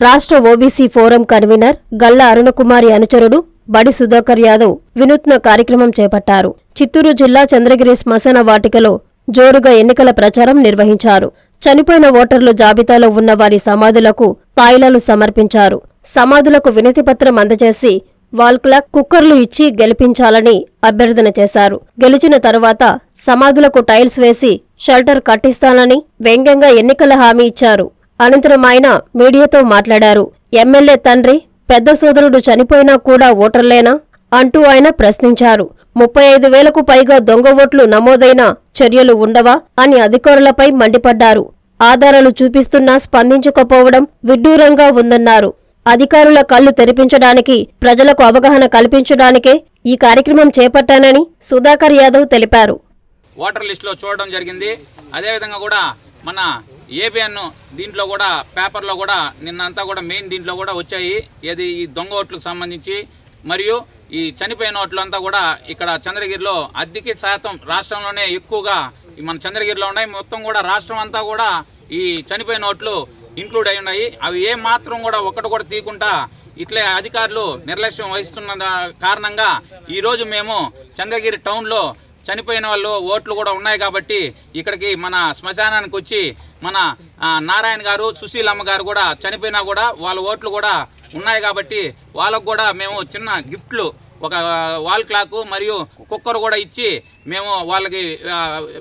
రాష్ట్ర OBC forum convener Galla Arunakumari అనుచరుడు బడి సుధాకర్ యాదవ్ వినూత్న కార్యక్రమం చేపట్టారు చిత్తూరు జిల్లా చంద్రగిరి శ్మశాన వాటికలో జోరుగా ఎన్నికల ప్రచారం నిర్వహించారు చనిపోయిన ఓటర్ల జాబితాలో ఉన్న వారి సమాధులకు తాయిలాలు సమర్పించారు సమాధులకు వినతిపత్రం అందజేసి వాల్ క్లాక్ కుక్కర్లు ఇచ్చి గెలిపించాలని అభ్యర్థన చేశారు గెలిచిన తరువాత సమాధులకు టైల్స్ వేసి షెల్టర్ కట్టిస్తానని వ్యంగ్యంగా ఎన్నికల హామీ ఇచ్చారు అనంతరం ఆయన మీడియాతో మాట్లాడారు ఎమ్మెల్యే తండ్రి పెద్ద సోదరుడు చనిపోయినా కూడా ఓటర్లేనా అంటూ ఆయన ప్రశ్నించారు ముప్పై ఐదు వేలకు పైగా దొంగ ఓట్లు నమోదైన చర్యలు ఉండవా అని అధికారులపై మండిపడ్డారు ఆధారాలు చూపిస్తున్నా స్పందించకపోవడం విడ్డూరంగా ఉందన్నారు అధికారుల కళ్లు తెరిపించడానికి ప్రజలకు అవగాహన కల్పించడానికే ఈ కార్యక్రమం చేపట్టానని సుధాకర్ యాదవ్ తెలిపారు ఓటర్ లిస్టులో చూడడం జరిగింది అదేవిధంగా కూడా మన ఏబిఎన్ దీంట్లో కూడా పేపర్లో కూడా నిన్నంతా కూడా మెయిన్ దీంట్లో కూడా వచ్చాయి ఏది ఈ దొంగ ఓట్లకు సంబంధించి మరియు ఈ చనిపోయిన ఓట్లు అంతా కూడా ఇక్కడ చంద్రగిరిలో అద్దెకి శాతం రాష్ట్రంలోనే ఎక్కువగా ఈ మన చంద్రగిరిలో ఉన్నాయి మొత్తం కూడా రాష్ట్రం అంతా కూడా ఈ చనిపోయిన ఓట్లు ఇంక్లూడ్ అయి ఉన్నాయి అవి ఏ మాత్రం కూడా ఒక్కటి కూడా తీయకుండా ఇట్లే అధికారులు నిర్లక్ష్యం వహిస్తున్న దా- కారణంగా ఈ రోజు మేము చంద్రగిరి టౌన్లో చనిపోయిన వాళ్ళు ఓట్లు కూడా ఉన్నాయి కాబట్టి ఇక్కడికి మన శ్మశానానికి వచ్చి మన ఆ, నారాయణ గారు సుశీలమ్మ గారు కూడా చనిపోయినా కూడా వాళ్ళ ఓట్లు కూడా ఉన్నాయి కాబట్టి వాళ్ళకు కూడా మేము చిన్న గిఫ్ట్లు ఒక వాల్ క్లాక్ మరియు కుక్కర్ కూడా ఇచ్చి మేము వాళ్ళకి ఆ,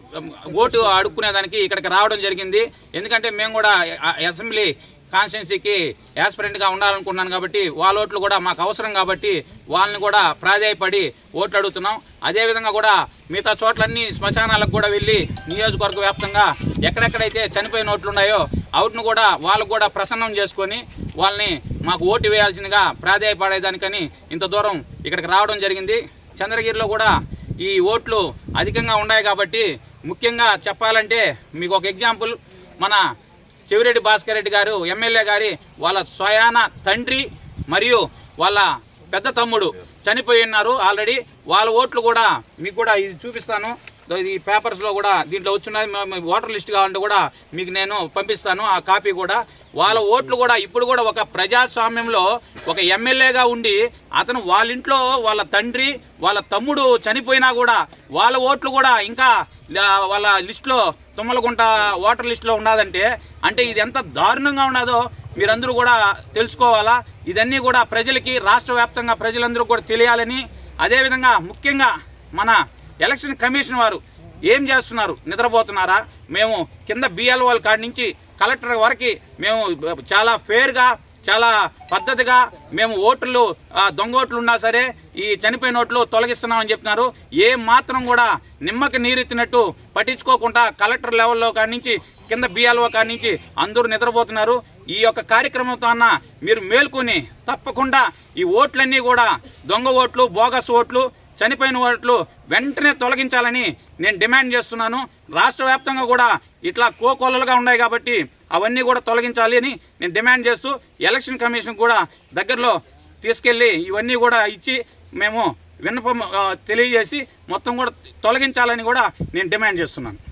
ఓటు అడుక్కునేదానికి ఇక్కడికి రావడం జరిగింది ఎందుకంటే మేము కూడా ఆ, అసెంబ్లీ కాన్స్టిట్యున్సీకి యాస్పిరెంట్ గా ఉండాలనుకున్నాను కాబట్టి వాళ్ళ ఓట్లు కూడా మాకు అవసరం కాబట్టి వాళ్ళని కూడా ప్రాధాయపడి ఓట్లు అడుగుతున్నాం అదే విధంగా కూడా మిగతా చోట్లన్నీ శ్మశానాలకు కూడా వెళ్ళి నియోజకవర్గ వ్యాప్తంగా ఎక్కడెక్కడైతే చనిపోయిన ఓట్లు ఉన్నాయో అవుట్ను కూడా వాళ్ళకు కూడా ప్రసన్నం చేసుకొని వాళ్ళని మాకు ఓటు వేయాల్సిందిగా ప్రాధాయపడేదానికని ఇంత దూరం ఇక్కడికి రావడం జరిగింది చంద్రగిరిలో కూడా ఈ ఓట్లు అధికంగా ఉన్నాయి కాబట్టి ముఖ్యంగా చెప్పాలంటే మీకు ఒక ఎగ్జాంపుల్ మన చెవిరెడ్డి భాస్కర్ రెడ్డి గారు ఎమ్మెల్యే గారి వాళ్ళ స్వయాన తండ్రి మరియు వాళ్ళ పెద్ద తమ్ముడు చనిపోయి ఉన్నారు ఆల్రెడీ వాళ్ళ ఓట్లు కూడా మీకు కూడా ఇది చూపిస్తాను దో ఇది పేపర్స్ లో కూడా దీంట్లో వచ్చినది మ- మ- ఓటర్ లిస్ట్ కావాలంటే కూడా మీకు నేను పంపిస్తాను ఆ కాపీ కూడా వాళ్ళ ఓట్లు కూడా ఇప్పుడు కూడా ఒక ప్రజాస్వామ్యంలో ఒక ఎమ్మెల్యేగా ఉండి అతను వాళ్ళ ఇంట్లో వాళ్ళ తండ్రి వాళ్ళ తమ్ముడు చనిపోయినా కూడా వాళ్ళ ఓట్లు కూడా ఇంకా ఆ, వాళ్ళ లిస్టులో తుమ్మలగుంట ఓటర్ లిస్టులో ఉన్నదంటే అంటే ఇది ఎంత దారుణంగా ఉన్నదో మీరందరూ కూడా తెలుసుకోవాలా ఇదన్నీ కూడా ప్రజలకి రాష్ట్ర వ్యాప్తంగా ప్రజలందరూ కూడా తెలియాలని అదేవిధంగా ముఖ్యంగా మన ఎలక్షన్ కమిషన్ వారు ఏం చేస్తున్నారు నిద్రపోతున్నారా మేము కింద బిఎల్ఓల కాడి నుంచి కలెక్టర్ వరకు మేము చాలా ఫేర్గా చాలా పద్ధతిగా మేము ఓట్లు ఆ, దొంగ ఓట్లు ఉన్నా సరే ఈ చనిపోయిన ఓట్లు తొలగిస్తున్నామని చెప్తున్నారు ఏ మాత్రం కూడా నిమ్మకి నీరెత్తినట్టు పట్టించుకోకుండా కలెక్టర్ లెవెల్లో కాడి నుంచి కింద బిఎల్ఓ కాడి నుంచి అందరూ నిద్రపోతున్నారు ఈ యొక్క కార్యక్రమంతో అన్న మీరు మేల్కొని తప్పకుండా ఈ ఓట్లన్నీ కూడా దొంగ ఓట్లు బోగస్ ఓట్లు చనిపోయిన ఓట్లు వెంటనే తొలగించాలని నేను డిమాండ్ చేస్తున్నాను రాష్ట్ర వ్యాప్తంగా కూడా ఇట్లా కోకొల్లలుగా ఉన్నాయి కాబట్టి అవన్నీ కూడా తొలగించాలి అని నేను డిమాండ్ చేస్తూ ఎలక్షన్ కమిషన్ కూడా దగ్గరలో తీసుకెళ్ళి ఇవన్నీ కూడా ఇచ్చి మేము విన్నపం ఆ, తెలియజేసి మొత్తం కూడా తొలగించాలని కూడా నేను డిమాండ్ చేస్తున్నాను